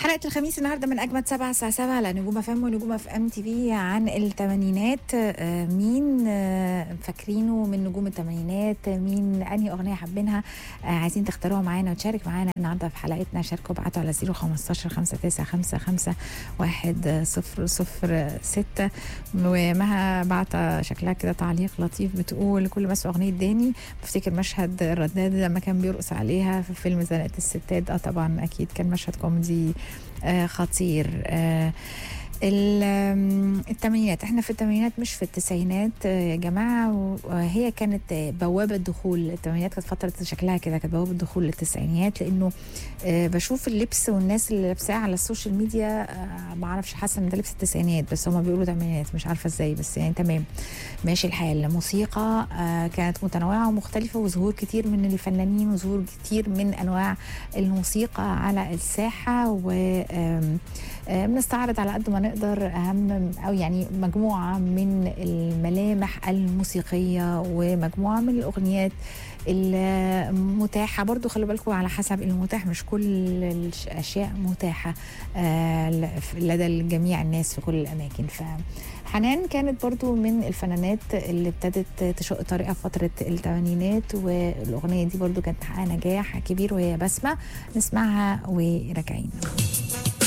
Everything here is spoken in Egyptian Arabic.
حلقة الخميس النهارده من أجمد سبعة الساعة سبعة على نجوم اف ام ونجوم اف ام تي في عن الثمانينات آه، مين آه، فاكرينه من نجوم الثمانينات مين أنهي أغنية حابينها آه، عايزين تختاروها معانا وتشارك معانا النهارده في حلقتنا شاركوا ابعتوا على 015 5955 واحد صفر صفر ستة ومها بعت شكلها كده تعليق لطيف بتقول كل ما اسمع أغنية داني بفتكر مشهد الرداد لما كان بيرقص عليها في فيلم زنقة الستات اه طبعا أكيد كان مشهد كوميدي آه خطير آه ال- آم، الثمانينات احنا في الثمانينات مش في التسعينات آه، يا جماعه وهي كانت آه، بوابه دخول الثمانينات كانت فتره شكلها كده كانت بوابه دخول للتسعينيات لانه آه، بشوف اللبس والناس اللي لابساه على السوشيال ميديا آه، ما اعرفش حاسه ان ده لبس التسعينات بس هم بيقولوا ثمانينات مش عارفه ازاي بس يعني تمام ماشي الحال موسيقى آه، كانت متنوعه ومختلفه وظهور كتير من الفنانين وظهور كتير من انواع الموسيقى على الساحه و آم، آه، بنستعرض على قد ما نقدر اهم او يعني مجموعه من الملامح الموسيقيه ومجموعه من الاغنيات المتاحه برضو خلوا بالكم على حسب المتاح مش كل الاشياء متاحه آه، ل- لدى جميع الناس في كل الاماكن ف حنان كانت برضو من الفنانات اللي ابتدت تشق طريقها في فترة الثمانينات والأغنية دي برضو كانت محققة نجاح كبير وهي بسمة نسمعها وراجعين